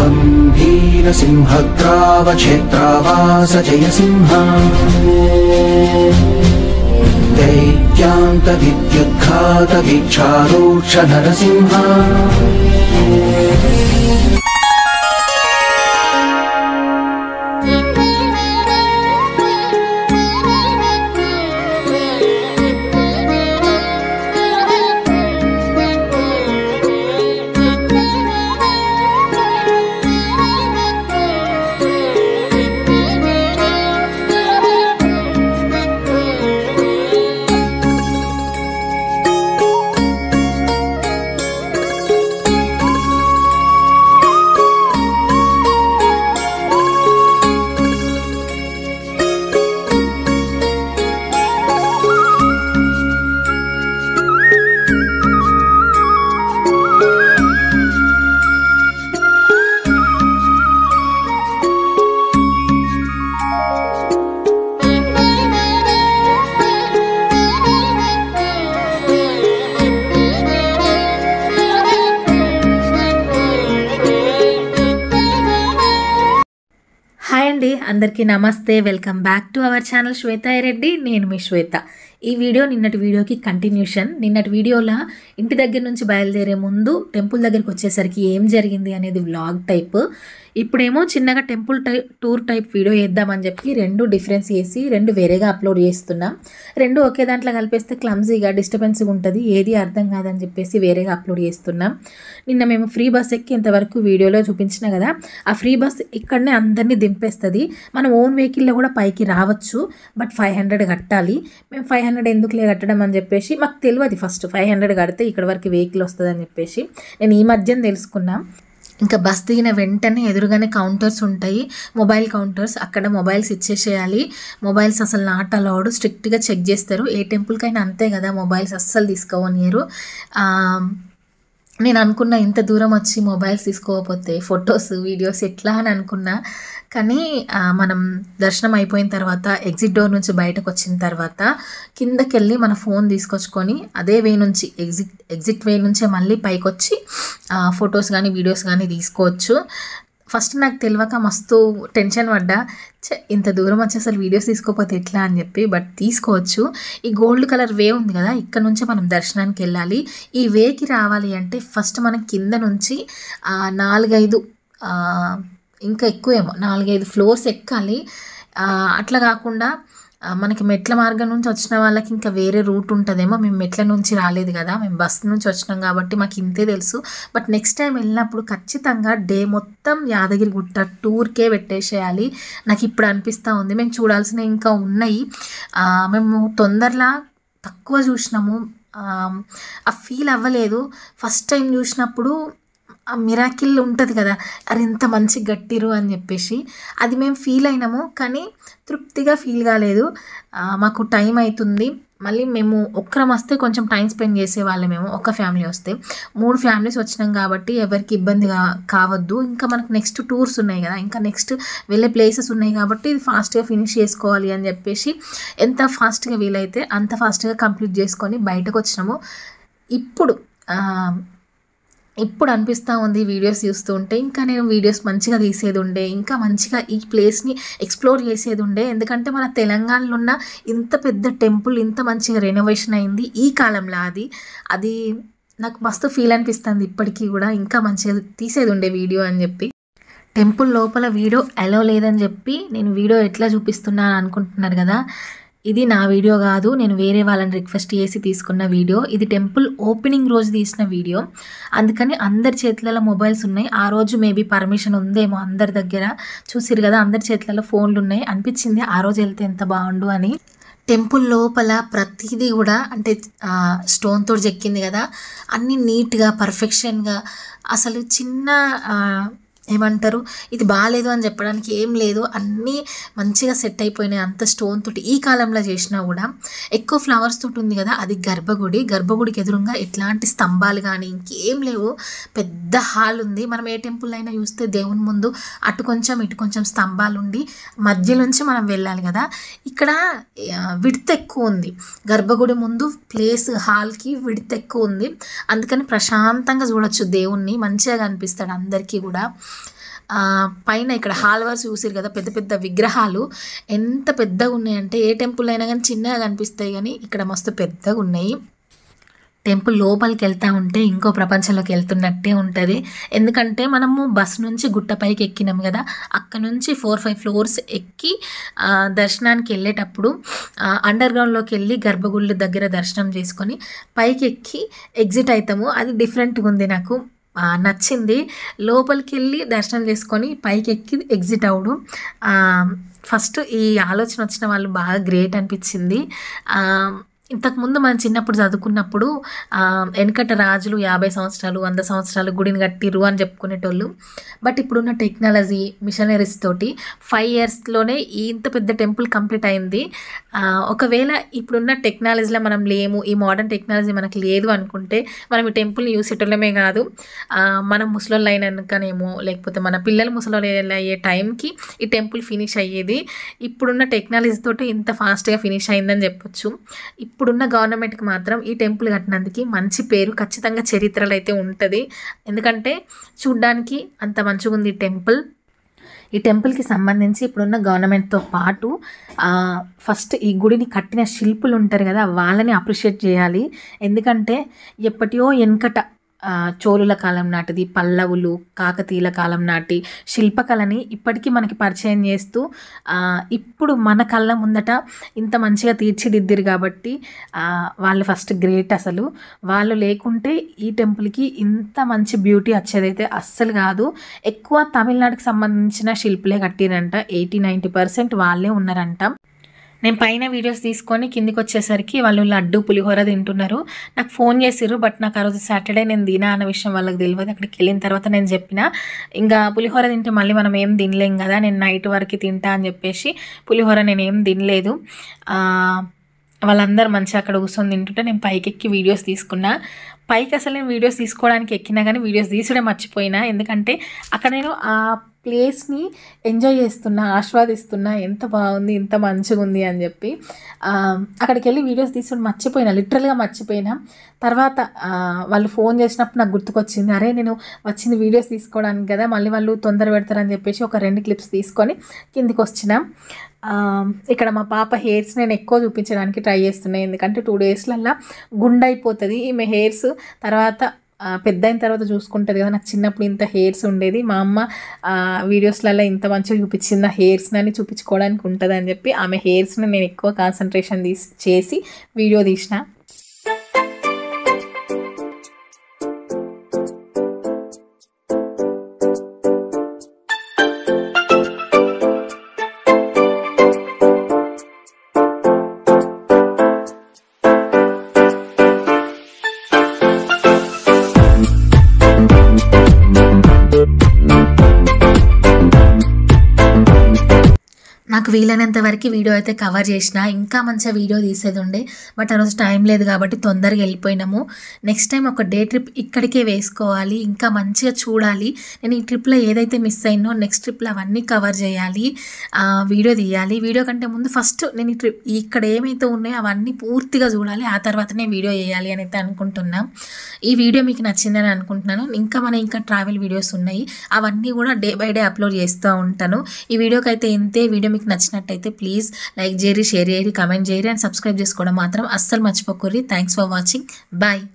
त्वम् वीरसिंहग्रावक्षेत्रावास जयसिंह दैत्यान्तविद्युद्घातवीक्षारोक्ष नरसिंह హాయ్ అండి అందరికీ నమస్తే welcome back to our channel Swetha Reddy నేను మీ శ్వేత ఈ వీడియో నిన్నటి వీడియోకి కంటిన్యూషన్ నిన్నటి వీడియోలో ఇంటి దగ్గర నుంచి బయలుదేరే ముందు టెంపుల్ దగ్గరికి వచ్చేసరికి ఏం జరిగింది అనేది వ్లాగ్ టైప్ ఇప్పుడేమో చిన్నగా టెంపుల్ టై టూర్ టైప్ వీడియో వేద్దామని చెప్పి రెండు డిఫరెన్స్ చేసి రెండు వేరేగా అప్లోడ్ చేస్తున్నాం రెండు ఒకే దాంట్లో కలిపేస్తే క్లమ్జీగా డిస్టర్బెన్స్గా ఉంటుంది ఏది అర్థం కాదని చెప్పేసి వేరేగా అప్లోడ్ చేస్తున్నాం నిన్న మేము ఫ్రీ బస్ ఎక్కి ఇంతవరకు వీడియోలో చూపించిన కదా ఆ ఫ్రీ బస్ ఇక్కడనే అందరినీ దింపేస్తుంది మనం ఓన్ వెహికల్లో కూడా పైకి రావచ్చు బట్ ఫైవ్ హండ్రెడ్ కట్టాలి మేము ఫైవ్ హండ్రెడ్ ఎందుకులే కట్టడం అని చెప్పేసి మాకు తెలియదు ఫస్ట్ ఫైవ్ హండ్రెడ్ కడితే ఇక్కడ వరకు వెహికల్ వస్తుందని చెప్పేసి నేను ఈ మధ్యన తెలుసుకున్నా ఇంకా బస్ దిగిన వెంటనే ఎదురుగానే కౌంటర్స్ ఉంటాయి మొబైల్ కౌంటర్స్ అక్కడ మొబైల్స్ ఇచ్చేసేయాలి మొబైల్స్ అసలు నాట్ అలౌడ్ స్ట్రిక్ట్గా చెక్ చేస్తారు ఏ టెంపుల్కైనా అంతే కదా మొబైల్స్ అస్సలు తీసుకోవనియరు ఆ, నేను అనుకున్న ఇంత దూరం వచ్చి మొబైల్స్ తీసుకోకపోతే ఫొటోస్ వీడియోస్ ఎట్లా అని అనుకున్నా కానీ ఆ, మనం దర్శనం అయిపోయిన తర్వాత ఎగ్జిట్ డోర్ నుంచి బయటకు వచ్చిన తర్వాత కిందకి వెళ్ళి మన ఫోన్ తీసుకొచ్చుకొని అదే వే నుంచి ఎగ్జిట్ ఎగ్జిట్ వే నుంచే మళ్ళీ పైకి వచ్చి ఫొటోస్ కానీ వీడియోస్ కానీ తీసుకోవచ్చు ఫస్ట్ నాకు తెలియక మస్తు టెన్షన్ పడ్డా ఛే, ఇంత దూరం వచ్చి అసలు వీడియోస్ తీసుకోకపోతే ఎట్లా అని చెప్పి బట్ తీసుకోవచ్చు ఈ గోల్డ్ కలర్ వే ఉంది కదా ఇక్కడ నుంచే మనం దర్శనానికి వెళ్ళాలి ఈ వేకి రావాలి అంటే ఫస్ట్ మనం కింద నుంచి ఆ, నాలుగైదు ఆ, ఇంకా ఎక్కువేమో నాలుగైదు ఫ్లోర్స్ ఎక్కాలి ఆ, అట్లా కాకుండా ఆ, మనకి మెట్ల మార్గం నుంచి వచ్చిన వాళ్ళకి ఇంకా వేరే రూట్ ఉంటుందేమో మేము మెట్ల నుంచి రాలేదు కదా మేము బస్ నుంచి వచ్చినాం కాబట్టి మాకు ఇంతే తెలుసు బట్ నెక్స్ట్ టైం వెళ్ళినప్పుడు ఖచ్చితంగా డే మొత్తం యాదగిరి గుట్ట టూర్కే పెట్టేసేయాలి నాకు ఇప్పుడు అనిపిస్తూ ఉంది మేము చూడాల్సినవి ఇంకా ఉన్నాయి ఆ, మేము తొందరలా తక్కువ చూసినాము ఆ, ఆ ఫీల్ అవ్వలేదు ఫస్ట్ టైం చూసినప్పుడు ఆ మిరాకిల్ ఉంటుంది కదా అది ఇంత మంచి గట్టిరు అని చెప్పేసి అది మేము ఫీల్ అయినాము కానీ తృప్తిగా ఫీల్ కాలేదు ఆ, మాకు టైం అవుతుంది మళ్ళీ మేము ఒక్కరం వస్తే కొంచెం టైం స్పెండ్ చేసేవాళ్ళం మేము ఒక ఫ్యామిలీ వస్తే మూడు ఫ్యామిలీస్ వచ్చినాం కాబట్టి ఎవరికి ఇబ్బంది కా కావద్దు ఇంకా మనకు నెక్స్ట్ టూర్స్ ఉన్నాయి కదా ఇంకా నెక్స్ట్ వెళ్ళే ప్లేసెస్ ఉన్నాయి కాబట్టి ఇది ఫాస్ట్గా ఫినిష్ చేసుకోవాలి అని చెప్పేసి ఎంత ఫాస్ట్గా వీలైతే అంత ఫాస్ట్గా కంప్లీట్ చేసుకొని బయటకు వచ్చినాము ఇప్పుడు ఆ, ఇప్పుడు అనిపిస్తూ ఉంది వీడియోస్ చూస్తూ ఉంటే ఇంకా నేను వీడియోస్ మంచిగా తీసేది ఉండే ఇంకా మంచిగా ఈ ప్లేస్ని ఎక్స్ప్లోర్ చేసేది ఉండే ఎందుకంటే మన తెలంగాణలో ఉన్న ఇంత పెద్ద టెంపుల్ ఇంత మంచిగా రెనోవేషన్ అయింది ఈ కాలంలో అది అది నాకు మస్తు ఫీల్ అనిపిస్తుంది ఇప్పటికీ కూడా ఇంకా మంచిగా తీసేది ఉండే వీడియో అని చెప్పి టెంపుల్ లోపల వీడియో అలో లేదని చెప్పి నేను వీడియో ఎట్లా చూపిస్తున్నాను అనుకుంటున్నారు కదా ఇది నా వీడియో కాదు నేను వేరే వాళ్ళని రిక్వెస్ట్ చేసి తీసుకున్న వీడియో ఇది టెంపుల్ ఓపెనింగ్ రోజు తీసిన వీడియో అందుకని అందరి చేతులలో మొబైల్స్ ఉన్నాయి ఆ రోజు మేబీ పర్మిషన్ ఉందేమో అందరి దగ్గర చూసిరు కదా అందరి చేతులలో ఫోన్లు ఉన్నాయి అనిపించింది ఆ రోజు వెళ్తే ఎంత బాగుండు అని టెంపుల్ లోపల ప్రతిదీ కూడా అంటే స్టోన్ తోటి చెక్కింది కదా అన్నీ నీట్గా పర్ఫెక్షన్గా అసలు చిన్న ఆ, ఏమంటారు ఇది బాగాలేదు అని చెప్పడానికి ఏం లేదు అన్నీ మంచిగా సెట్ అయిపోయినాయి అంత స్టోన్ తోటి ఈ కాలంలో చేసినా కూడా ఎక్కువ ఫ్లవర్స్ తోటి ఉంది కదా అది గర్భగుడి గర్భగుడికి ఎదురుగా ఎట్లాంటి స్తంభాలు కానీ ఇంకేం లేవు పెద్ద హాల్ ఉంది మనం ఏ టెంపుల్ అయినా చూస్తే దేవుని ముందు అటు కొంచెం ఇటు కొంచెం స్తంభాలు ఉండి మధ్య నుంచి మనం వెళ్ళాలి కదా ఇక్కడ విడత ఎక్కువ ఉంది గర్భగుడి ముందు ప్లేస్ హాల్కి విడత ఎక్కువ ఉంది అందుకని ప్రశాంతంగా చూడొచ్చు దేవుణ్ణి మంచిగా కనిపిస్తాడు అందరికీ కూడా ఆ, పైన ఇక్కడ హాల్వర్స్ చూసారు కదా పెద్ద పెద్ద విగ్రహాలు ఎంత పెద్దగా ఉన్నాయంటే ఏ టెంపుల్ అయినా కానీ చిన్నగా కనిపిస్తాయి కానీ ఇక్కడ మస్తు పెద్దగా ఉన్నాయి టెంపుల్ లోపలికి వెళ్తా ఉంటే ఇంకో ప్రపంచంలోకి వెళ్తున్నట్టే ఉంటుంది ఎందుకంటే మనము బస్ నుంచి గుట్టపైకి ఎక్కినాం కదా అక్కడ నుంచి ఫోర్ ఫైవ్ ఫ్లోర్స్ ఎక్కి ఆ, దర్శనానికి వెళ్ళేటప్పుడు అండర్ గ్రౌండ్లోకి వెళ్ళి గర్భగుడి దగ్గర దర్శనం చేసుకొని పైకి ఎక్కి ఎగ్జిట్ అవుతాము అది డిఫరెంట్గా ఉంది నాకు ఆ, నచ్చింది లోపలికి వెళ్ళి దర్శనం చేసుకొని పైకి ఎక్కి ఎగ్జిట్ అవడం ఫస్ట్ ఈ ఆలోచన వచ్చిన వాళ్ళు బాగా గ్రేట్ అనిపించింది ఆ, ఇంతకుముందు మనం చిన్నప్పుడు చదువుకున్నప్పుడు ఆ, వెనకట రాజులు యాభై సంవత్సరాలు వంద సంవత్సరాలు గుడిని కట్టిరు అని చెప్పుకునేటోళ్ళు బట్ ఇప్పుడున్న టెక్నాలజీ మిషనరీస్ తోటి ఫైవ్ ఇయర్స్లోనే ఇంత పెద్ద టెంపుల్ కంప్లీట్ అయింది ఆ, ఒకవేళ ఇప్పుడున్న టెక్నాలజీలో మనం లేము ఈ మోడర్న్ టెక్నాలజీ మనకు లేదు అనుకుంటే మనం ఈ టెంపుల్ని చూసేటోళ్ళమే కాదు ఆ, మనం ముసలోళ్ళు అయినాకనేమో లేకపోతే మన పిల్లలు ముసలోళ్ళు అయ్యే టైంకి ఈ టెంపుల్ ఫినిష్ అయ్యేది ఇప్పుడున్న టెక్నాలజీ తోటి ఇంత ఫాస్ట్గా ఫినిష్ అయిందని చెప్పొచ్చు ఇప్పుడున్న గవర్నమెంట్కి మాత్రం ఈ టెంపుల్ కట్టినందుకు మంచి పేరు ఖచ్చితంగా చరిత్రలో అయితే ఉంటుంది ఎందుకంటే చూడ్డానికి అంత మంచిగా ఉంది ఈ టెంపుల్ ఈ టెంపుల్కి సంబంధించి ఇప్పుడున్న గవర్నమెంట్తో పాటు ఆ, ఫస్ట్ ఈ గుడిని కట్టిన శిల్పులు ఉంటారు కదా వాళ్ళని అప్రిషియేట్ చేయాలి ఎందుకంటే ఎప్పటియో వెనకట ఆ, చోళుల కాలం నాటిది పల్లవులు కాకతీయుల కాలం నాటి శిల్పకళని ఇప్పటికీ మనకి పరిచయం చేస్తూ ఆ, ఇప్పుడు మన కళ్ళ ముందట ఇంత మంచిగా తీర్చిదిద్దిరు కాబట్టి ఆ, వాళ్ళు ఫస్ట్ గ్రేట్ అసలు వాళ్ళు లేకుంటే ఈ టెంపుల్కి ఇంత మంచి బ్యూటీ వచ్చేదైతే అస్సలు కాదు ఎక్కువ తమిళనాడుకి సంబంధించిన శిల్పులే కట్టిరంట ఎయిటీ నైంటీ పర్సెంట్ వాళ్ళే ఉన్నారంట నేను పైన వీడియోస్ తీసుకొని కిందికి వచ్చేసరికి వాళ్ళు లడ్డు పులిహోర తింటున్నారు నాకు ఫోన్ చేసిర్రు బట్ నాకు ఆ రోజు సాటర్డే నేను తినా అన్న విషయం వాళ్ళకి తెలియదు అక్కడికి వెళ్ళిన తర్వాత నేను చెప్పిన ఇంకా పులిహోర తింటే మళ్ళీ మనం ఏం తినలేం కదా నేను నైట్ వరకు తింటా అని చెప్పేసి పులిహోర నేను ఏం తినలేదు ఆ, వాళ్ళందరూ మంచిగా అక్కడ కూర్చొని తింటుంటే నేను పైకి ఎక్కి వీడియోస్ తీసుకున్నా పైకి అసలు నేను వీడియోస్ తీసుకోవడానికి ఎక్కినా కానీ వీడియోస్ తీసుడే మర్చిపోయినా ఎందుకంటే అక్కడ నేను ఆ ప్లేస్ని ఎంజాయ్ చేస్తున్నా ఆస్వాదిస్తున్నా ఎంత బాగుంది ఎంత మంచిగా ఉంది అని చెప్పి ఆ, అక్కడికి వెళ్ళి వీడియోస్ తీసుకుని మర్చిపోయినా లిటరల్గా మర్చిపోయినా తర్వాత ఆ, వాళ్ళు ఫోన్ చేసినప్పుడు నాకు గుర్తుకొచ్చింది అరే నేను వచ్చింది వీడియోస్ తీసుకోవడానికి కదా మళ్ళీ వాళ్ళు తొందర పెడతారని చెప్పేసి ఒక రెండు క్లిప్స్ తీసుకొని కిందికి వచ్చిన ఆ, ఇక్కడ మా పాప హెయిర్స్ నేను ఎక్కువ చూపించడానికి ట్రై చేస్తున్నాయి ఎందుకంటే టూ డేస్లల్లా గుండె అయిపోతుంది ఈమె హెయిర్స్ తర్వాత ఆ, పెద్ద అయిన తర్వాత చూసుకుంటుంది కదా నాకు చిన్నప్పుడు ఇంత హెయిర్స్ ఉండేది మా అమ్మ ఆ, వీడియోస్లలో ఇంత మంచిగా చూపించింది ఆ హెయిర్స్ని అని చూపించుకోవడానికి ఉంటుంది అని చెప్పి ఆమె హెయిర్స్ని నేను ఎక్కువ కాన్సన్ట్రేషన్ తీసి చేసి వీడియో తీసిన నాకు వీలైనంత వరకు వీడియో అయితే కవర్ చేసిన ఇంకా మంచిగా వీడియో తీసేది ఉండే బట్ ఆ రోజు టైం లేదు కాబట్టి తొందరగా వెళ్ళిపోయినాము నెక్స్ట్ టైం ఒక డే ట్రిప్ ఇక్కడికే వేసుకోవాలి ఇంకా మంచిగా చూడాలి నేను ఈ ట్రిప్లో ఏదైతే మిస్ అయినో నెక్స్ట్ ట్రిప్లో అవన్నీ కవర్ చేయాలి ఆ, వీడియో తీయాలి వీడియో కంటే ముందు ఫస్ట్ నేను ఈ ట్రిప్ ఇక్కడ ఏమైతే ఉన్నాయో అవన్నీ పూర్తిగా చూడాలి ఆ తర్వాతనే వీడియో చేయాలి అని అయితే అనుకుంటున్నా ఈ వీడియో మీకు నచ్చిందని అనుకుంటున్నాను ఇంకా మన ఇంకా ట్రావెల్ వీడియోస్ ఉన్నాయి అవన్నీ కూడా డే బై డే అప్లోడ్ చేస్తూ ఉంటాను ఈ వీడియోకి అయితే ఇంతే వీడియో మీకు నచ్చినట్టయితే ప్లీజ్ లైక్ చేయరి షేర్ చేయరి కమెంట్ చేయరి అండ్ సబ్స్క్రైబ్ చేసుకోవడం మాత్రం అస్సలు మర్చిపోకూరి థ్యాంక్స్ ఫర్ వాచింగ్ బాయ్